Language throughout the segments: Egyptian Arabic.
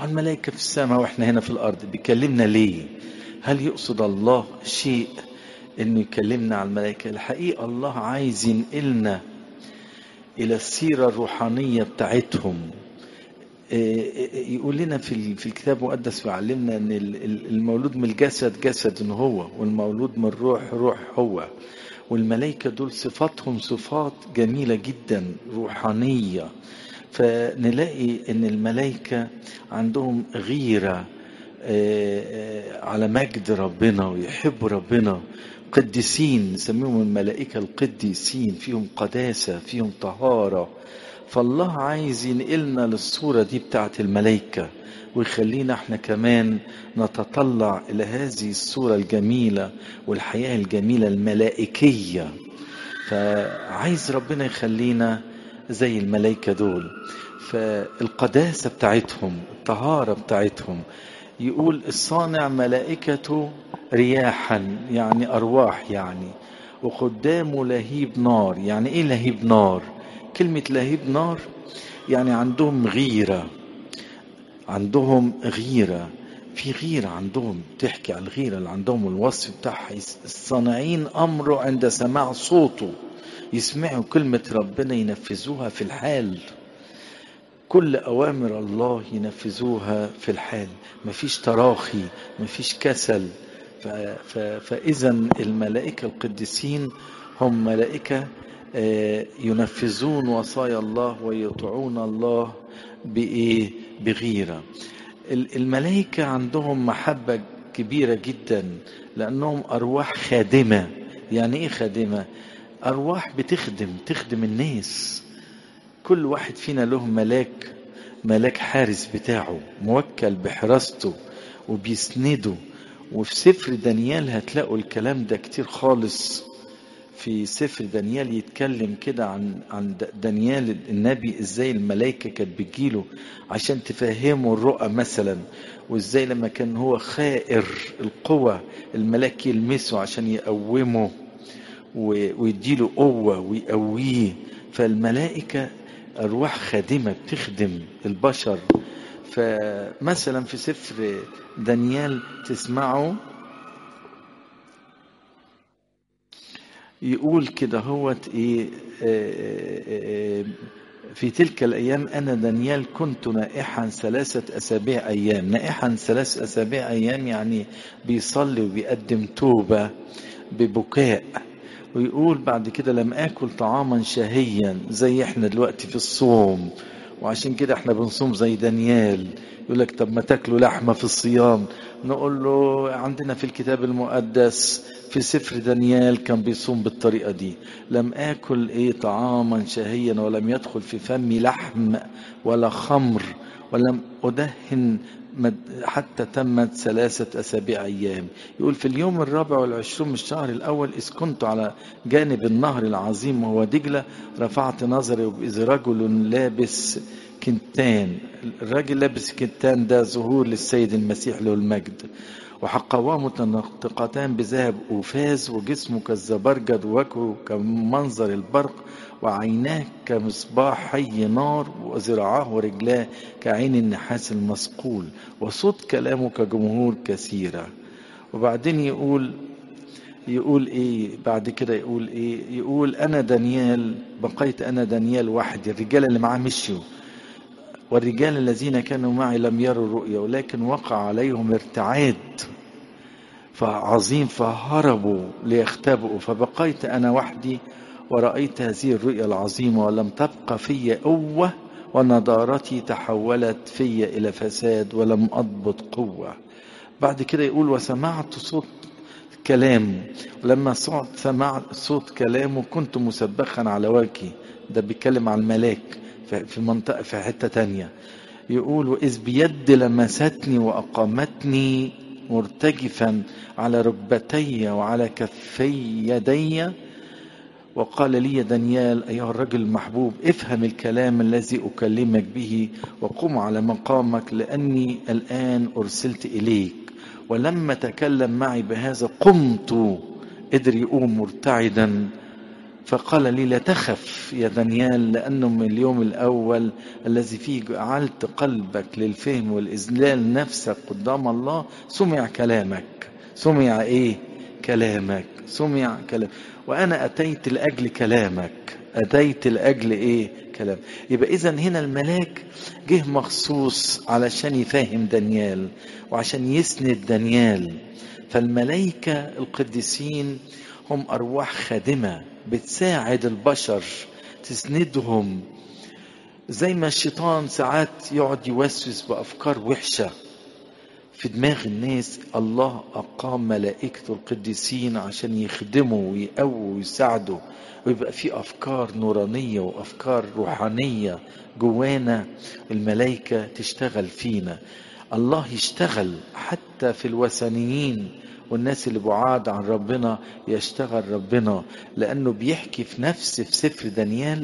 الملائكة في السماء واحنا هنا في الأرض بيكلمنا ليه هل يقصد الله شيء انه يكلمنا على الملائكة الحقيقة الله عايز ينقلنا الى السيرة الروحانية بتاعتهم يقول لنا في في الكتاب المقدس ويعلمنا ان المولود من الجسد جسد هو والمولود من الروح روح هو والملائكة دول صفاتهم صفات جميلة جدا روحانية فنلاقي ان الملائكة عندهم غيرة على مجد ربنا ويحبوا ربنا قديسين نسميهم الملائكة القديسين فيهم قداسة فيهم طهارة فالله عايز ينقلنا للصورة دي بتاعت الملائكة ويخلينا احنا كمان نتطلع إلى هذه الصورة الجميلة والحياة الجميلة الملائكية فعايز ربنا يخلينا زي الملائكة دول فالقداسة بتاعتهم الطهارة بتاعتهم يقول الصانع ملائكته رياحا يعني أرواح يعني وقدامه لهيب نار يعني إيه لهيب نار كلمة لهيب نار يعني عندهم غيرة عندهم غيرة في غيرة عندهم تحكي عن الغيرة اللي عندهم الوصف بتاعها الصانعين أمره عند سماع صوته يسمعوا كلمة ربنا ينفذوها في الحال كل أوامر الله ينفذوها في الحال مفيش تراخي مفيش كسل فإذا الملائكة القديسين هم ملائكة ينفذون وصايا الله ويطيعون الله بإيه بغيرة الملائكة عندهم محبة كبيرة جدا لأنهم أرواح خادمة يعني إيه خادمة أرواح بتخدم تخدم الناس كل واحد فينا له ملاك ملاك حارس بتاعه موكل بحراسته وبيسنده وفي سفر دانيال هتلاقوا الكلام ده كتير خالص في سفر دانيال يتكلم كده عن عن دانيال النبي ازاي الملائكه كانت بتجيله عشان تفهمه الرؤى مثلا وازاي لما كان هو خائر القوة الملاك يلمسه عشان يقومه ويديله قوة ويقويه فالملائكة أرواح خادمة بتخدم البشر فمثلا في سفر دانيال تسمعوا يقول كده هوت ايه في تلك الايام انا دانيال كنت نائحا ثلاثه اسابيع ايام نائحا ثلاث اسابيع ايام يعني بيصلي وبيقدم توبه ببكاء ويقول بعد كده لم اكل طعاما شهيا زي احنا دلوقتي في الصوم وعشان كده احنا بنصوم زي دانيال يقول لك طب ما تاكلوا لحمه في الصيام نقول له عندنا في الكتاب المقدس في سفر دانيال كان بيصوم بالطريقة دي لم آكل إيه طعاما شهيا ولم يدخل في فمي لحم ولا خمر ولم أدهن حتى تمت ثلاثة أسابيع أيام يقول في اليوم الرابع والعشرون من الشهر الأول إذ كنت على جانب النهر العظيم وهو دجلة رفعت نظري وإذ رجل لابس كنتان الراجل لابس كنتان ده ظهور للسيد المسيح له المجد وحقواه متنطقتان بذهب أوفاز وجسمه كالزبرجد ووجهه كمنظر البرق وعيناه كمصباحي نار وذراعاه ورجلاه كعين النحاس المصقول وصوت كلامه كجمهور كثيرة وبعدين يقول يقول ايه بعد كده يقول ايه يقول انا دانيال بقيت انا دانيال وحدي الرجال اللي معاه مشيوا والرجال الذين كانوا معي لم يروا الرؤيا ولكن وقع عليهم ارتعاد فعظيم فهربوا ليختبئوا فبقيت انا وحدي ورأيت هذه الرؤيا العظيمة ولم تبقى في قوة ونضارتي تحولت في إلى فساد ولم أضبط قوة بعد كده يقول وسمعت صوت كلام ولما سمعت صوت كلامه كنت مسبخا على وجهي ده بيتكلم عن الملاك في منطقة في حتة تانية يقول وإذ بيد لمستني وأقامتني مرتجفا على ركبتي وعلى كفي يدي وقال لي يا دانيال أيها الرجل المحبوب افهم الكلام الذي أكلمك به وقم على مقامك لأني الآن أرسلت إليك ولما تكلم معي بهذا قمت قدر يقوم مرتعدا فقال لي لا تخف يا دانيال لأنه من اليوم الأول الذي فيه جعلت قلبك للفهم والإذلال نفسك قدام الله سمع كلامك سمع إيه كلامك سمع كلام وأنا أتيت لأجل كلامك أتيت لأجل إيه كلام يبقى إذا هنا الملاك جه مخصوص علشان يفهم دانيال وعشان يسند دانيال فالملائكة القديسين هم أرواح خادمة بتساعد البشر تسندهم زي ما الشيطان ساعات يقعد يوسوس بأفكار وحشة في دماغ الناس الله أقام ملائكته القديسين عشان يخدموا ويقووا ويساعدوا ويبقى في أفكار نورانية وأفكار روحانية جوانا الملائكة تشتغل فينا الله يشتغل حتى في الوثنيين والناس اللي بعاد عن ربنا يشتغل ربنا لأنه بيحكي في نفس في سفر دانيال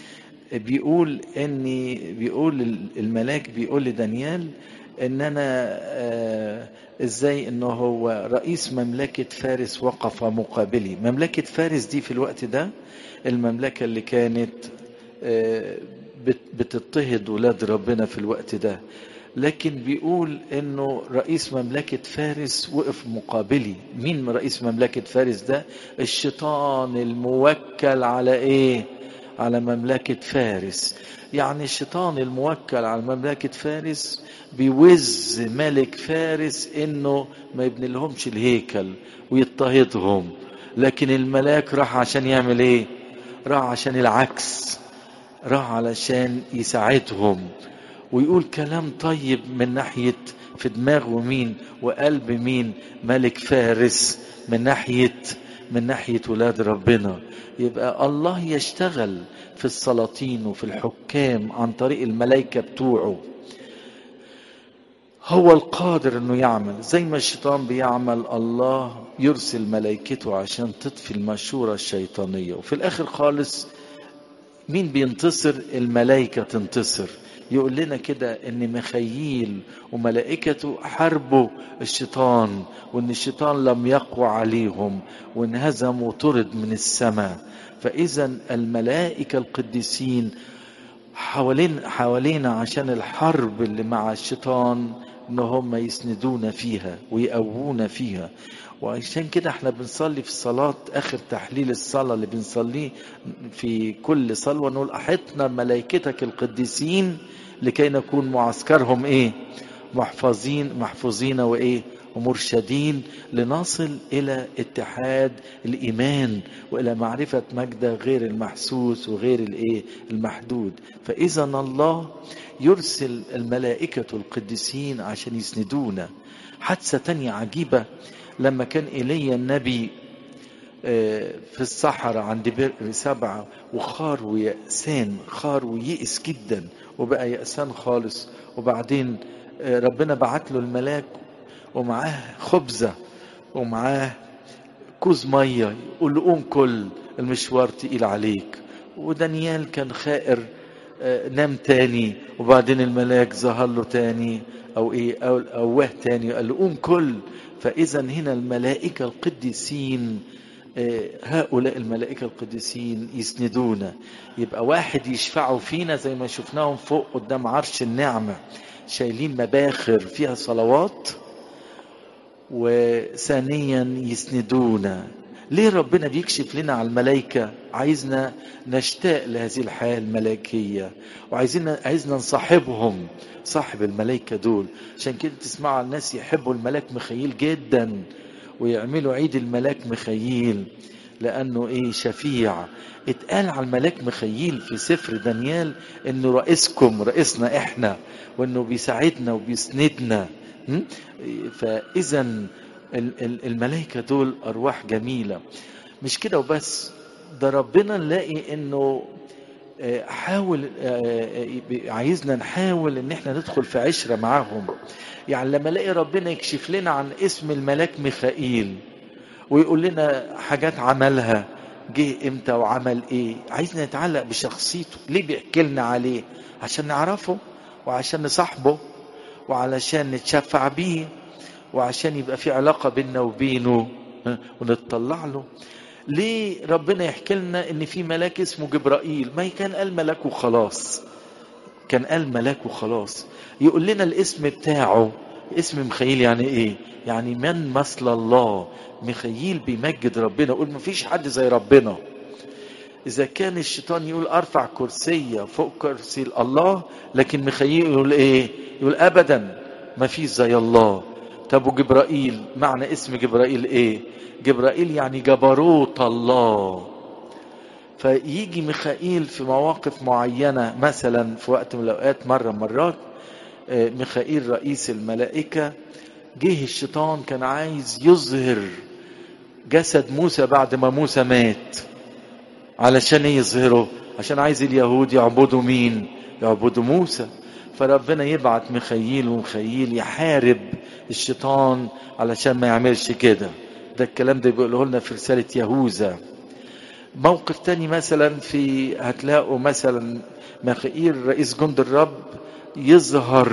بيقول اني بيقول الملاك بيقول لدانيال ان انا آه ازاي انه هو رئيس مملكة فارس وقف مقابلي مملكة فارس دي في الوقت ده المملكة اللي كانت آه بتضطهد ولاد ربنا في الوقت ده لكن بيقول انه رئيس مملكة فارس وقف مقابلي مين رئيس مملكة فارس ده الشيطان الموكل على ايه على مملكة فارس يعني الشيطان الموكل على مملكة فارس بيوز ملك فارس انه ما يبني لهمش الهيكل ويضطهدهم لكن الملاك راح عشان يعمل ايه راح عشان العكس راح علشان يساعدهم ويقول كلام طيب من ناحية في دماغه مين وقلب مين ملك فارس من ناحية من ناحية ولاد ربنا يبقى الله يشتغل في السلاطين وفي الحكام عن طريق الملائكة بتوعه هو القادر انه يعمل زي ما الشيطان بيعمل الله يرسل ملائكته عشان تطفي المشورة الشيطانية وفي الاخر خالص مين بينتصر الملائكة تنتصر يقول لنا كده ان مخيل وملائكته حاربوا الشيطان وان الشيطان لم يقوى عليهم وانهزم وطرد من السماء فاذا الملائكه القديسين حوالين حوالينا عشان الحرب اللي مع الشيطان ان هم يسندونا فيها ويقوونا فيها وعشان كده احنا بنصلي في الصلاة اخر تحليل الصلاة اللي بنصليه في كل صلوة نقول احطنا ملائكتك القديسين لكي نكون معسكرهم ايه محفظين محفوظين وايه ومرشدين لنصل الى اتحاد الايمان والى معرفه مجده غير المحسوس وغير الايه المحدود فاذا الله يرسل الملائكه القديسين عشان يسندونا حادثه تانية عجيبه لما كان ايليا النبي في الصحراء عند بئر سبعة وخار ويأسان خار ويئس جدا وبقى يأسان خالص وبعدين ربنا بعت له الملاك ومعاه خبزة ومعاه كوز مية يقول له قوم كل المشوار تقيل عليك ودانيال كان خائر نام تاني وبعدين الملاك ظهر له تاني او ايه او اواه تاني قال له قوم كل فاذا هنا الملائكه القديسين هؤلاء الملائكة القديسين يسندونا يبقى واحد يشفعوا فينا زي ما شفناهم فوق قدام عرش النعمة شايلين مباخر فيها صلوات وثانيا يسندونا ليه ربنا بيكشف لنا على الملائكة عايزنا نشتاق لهذه الحياة الملائكية وعايزين عايزنا نصاحبهم صاحب الملائكة دول عشان كده تسمعوا الناس يحبوا الملاك مخيل جدا ويعملوا عيد الملاك مخيل لانه ايه شفيع اتقال على الملاك مخيل في سفر دانيال انه رئيسكم رئيسنا احنا وانه بيساعدنا وبيسندنا فاذا الملائكه دول ارواح جميله مش كده وبس ده ربنا نلاقي انه حاول عايزنا نحاول ان احنا ندخل في عشره معاهم يعني لما الاقي ربنا يكشف لنا عن اسم الملاك ميخائيل ويقول لنا حاجات عملها جه امتى وعمل ايه عايزنا نتعلق بشخصيته ليه بيحكي لنا عليه عشان نعرفه وعشان نصاحبه وعلشان نتشفع بيه وعشان يبقى في علاقة بيننا وبينه ونتطلع له ليه ربنا يحكي لنا ان في ملاك اسمه جبرائيل ما كان قال ملاك وخلاص كان قال ملاك وخلاص يقول لنا الاسم بتاعه اسم مخيل يعني ايه يعني من مثل الله مخيل بيمجد ربنا يقول مفيش حد زي ربنا اذا كان الشيطان يقول ارفع كرسية فوق كرسي الله لكن مخيل يقول ايه يقول ابدا ما فيش زي الله طب وجبرائيل معنى اسم جبرائيل ايه جبرائيل يعني جبروت الله فيجي ميخائيل في مواقف معينة مثلا في وقت من الأوقات مرة مرات ميخائيل رئيس الملائكة جه الشيطان كان عايز يظهر جسد موسى بعد ما موسى مات علشان يظهره عشان عايز اليهود يعبدوا مين يعبدوا موسى فربنا يبعت ميخائيل وميخائيل يحارب الشيطان علشان ما يعملش كده ده الكلام ده بيقوله لنا في رسالة يهوذا موقف تاني مثلا في هتلاقوا مثلا ميخائيل رئيس جند الرب يظهر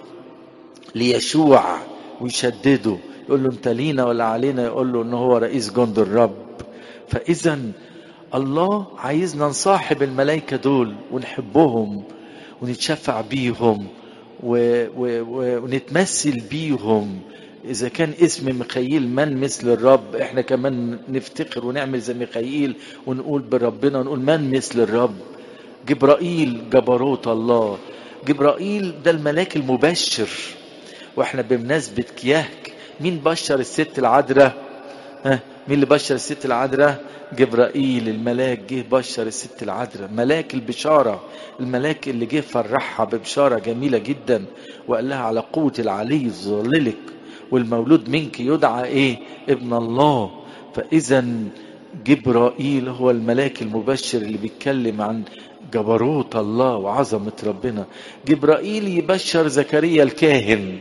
ليشوع ويشدده يقول له انت لينا ولا علينا يقول له ان هو رئيس جند الرب فاذا الله عايزنا نصاحب الملائكة دول ونحبهم ونتشفع بيهم و... و... و... ونتمثل بيهم إذا كان اسم ميخائيل من مثل الرب إحنا كمان نفتخر ونعمل زي ميخائيل ونقول بربنا ونقول من مثل الرب جبرائيل جبروت الله جبرائيل ده الملاك المبشر واحنا بمناسبة كياهك مين بشر الست العذراء ها مين اللي بشر الست العذراء جبرائيل الملاك جه بشر الست العذراء ملاك البشارة الملاك اللي جه فرحها ببشارة جميلة جدا وقال لها على قوة العلي ظللك والمولود منك يدعى ايه ابن الله فاذا جبرائيل هو الملاك المبشر اللي بيتكلم عن جبروت الله وعظمة ربنا جبرائيل يبشر زكريا الكاهن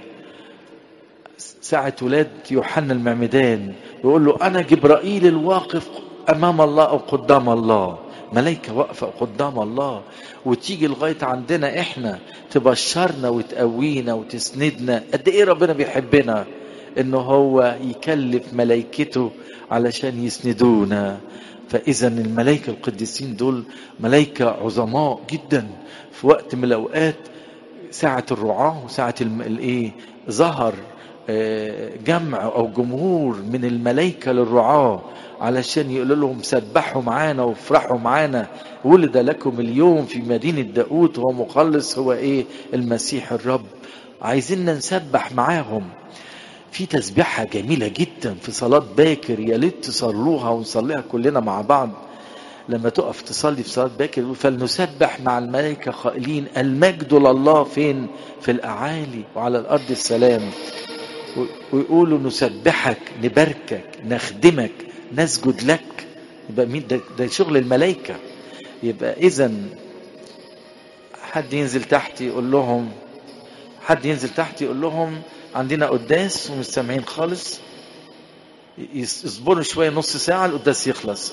ساعة ولاد يوحنا المعمدان يقول له أنا جبرائيل الواقف أمام الله أو قدام الله ملايكة واقفة قدام الله وتيجي لغاية عندنا إحنا تبشرنا وتقوينا وتسندنا قد إيه ربنا بيحبنا إنه هو يكلف ملايكته علشان يسندونا فإذا الملائكة القديسين دول ملائكة عظماء جدا في وقت من الأوقات ساعة الرعاة وساعة الإيه ظهر جمع أو جمهور من الملائكة للرعاة علشان يقول لهم سبحوا معانا وافرحوا معانا ولد لكم اليوم في مدينة داود هو مخلص هو ايه المسيح الرب عايزين نسبح معاهم في تسبيحة جميلة جدا في صلاة باكر يا ليت تصلوها ونصليها كلنا مع بعض لما تقف تصلي في صلاة باكر فلنسبح مع الملائكة قائلين المجد لله فين في الأعالي وعلى الأرض السلام ويقولوا نسبحك نباركك نخدمك نسجد لك يبقى مين ده, ده شغل الملائكة يبقى إذا حد ينزل تحت يقول لهم حد ينزل تحت يقول لهم عندنا قداس ومش سامعين خالص يصبروا شوية نص ساعة القداس يخلص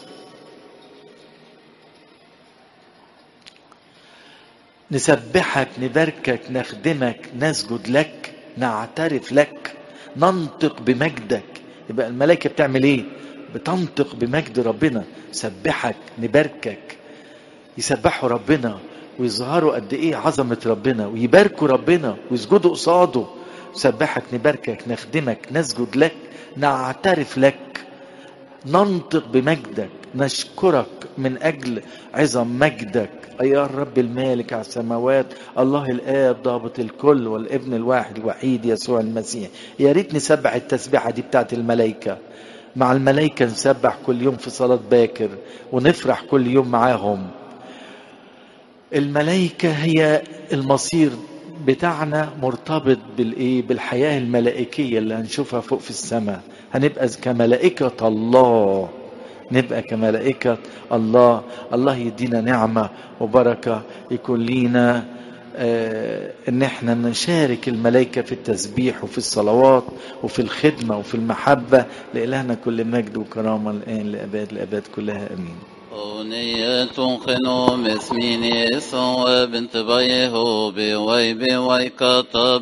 نسبحك نباركك نخدمك نسجد لك نعترف لك ننطق بمجدك يبقى الملائكة بتعمل ايه بتنطق بمجد ربنا سبحك نباركك يسبحوا ربنا ويظهروا قد ايه عظمة ربنا ويباركوا ربنا ويسجدوا قصاده سبحك نباركك نخدمك نسجد لك نعترف لك ننطق بمجدك نشكرك من اجل عظم مجدك ايها الرب المالك على السماوات الله الاب ضابط الكل والابن الواحد الوحيد يسوع المسيح يا ريت نسبح التسبيحه دي بتاعت الملائكه مع الملائكه نسبح كل يوم في صلاه باكر ونفرح كل يوم معاهم الملائكه هي المصير بتاعنا مرتبط بالايه بالحياه الملائكيه اللي هنشوفها فوق في السماء هنبقى كملائكه الله نبقى كملائكة الله الله يدينا نعمة وبركة يكون لينا آه ان احنا نشارك الملائكة في التسبيح وفي الصلوات وفي الخدمة وفي المحبة لإلهنا كل مجد وكرامة الآن لأباد الأباد كلها أمين أغنية خنوم اسميني سوى بنت بيه بوي بوي كتب